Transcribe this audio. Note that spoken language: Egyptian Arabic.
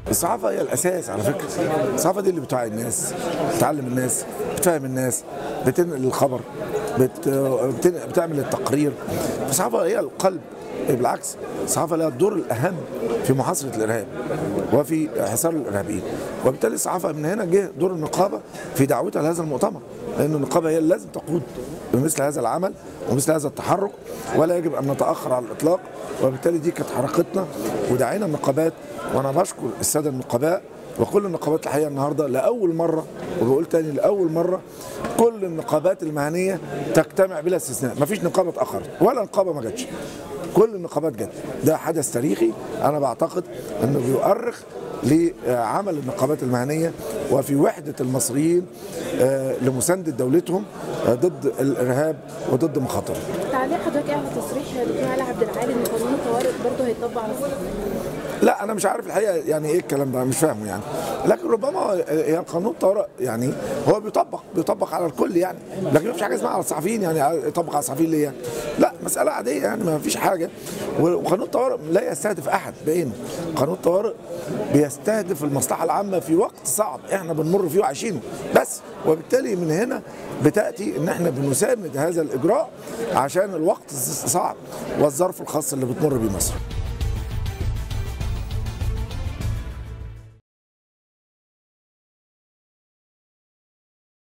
الصحافة هي الأساس على فكرة الصحافة دي اللي بتوعي الناس بتعلم الناس بتفهم الناس بتنقل الخبر بت... بت... بتعمل التقرير الصحافة هي القلب بالعكس الصحافة لها الدور الأهم في محاصرة الإرهاب وفي حصار الإرهابيين وبالتالي الصحافة من هنا جه دور النقابة في دعوتها لهذا المؤتمر لأن النقابة هي اللي لازم تقود بمثل هذا العمل ومثل هذا التحرك ولا يجب أن نتأخر على الإطلاق وبالتالي دي كانت حركتنا ودعينا النقابات وأنا بشكر السادة النقباء وكل النقابات الحقيقه النهارده لاول مره وبقول تاني لاول مره كل النقابات المهنيه تجتمع بلا استثناء مفيش نقابه اتاخرت ولا نقابه ما جاتش كل النقابات جت ده حدث تاريخي انا بعتقد انه بيؤرخ لعمل النقابات المهنيه وفي وحده المصريين لمسانده دولتهم ضد الارهاب وضد مخاطره. تعليق حضرتك ايه على تصريح الدكتور علي عبد العال ان قانون الطوارئ برضه هيطبق على لا انا مش عارف الحقيقه يعني ايه الكلام ده مش فاهمه يعني لكن ربما هي قانون الطوارئ يعني هو بيطبق بيطبق على الكل يعني لكن مفيش حاجه اسمها على الصحفيين يعني يطبق على الصحفيين ليه يعني لا مساله عاديه يعني ما فيش حاجه وقانون الطوارئ لا يستهدف احد بعينه قانون الطوارئ بيستهدف المصلحه العامه في وقت صعب احنا بنمر فيه وعايشينه بس وبالتالي من هنا بتاتي ان احنا بنساند هذا الاجراء عشان الوقت صعب والظرف الخاص اللي بتمر بيه مصر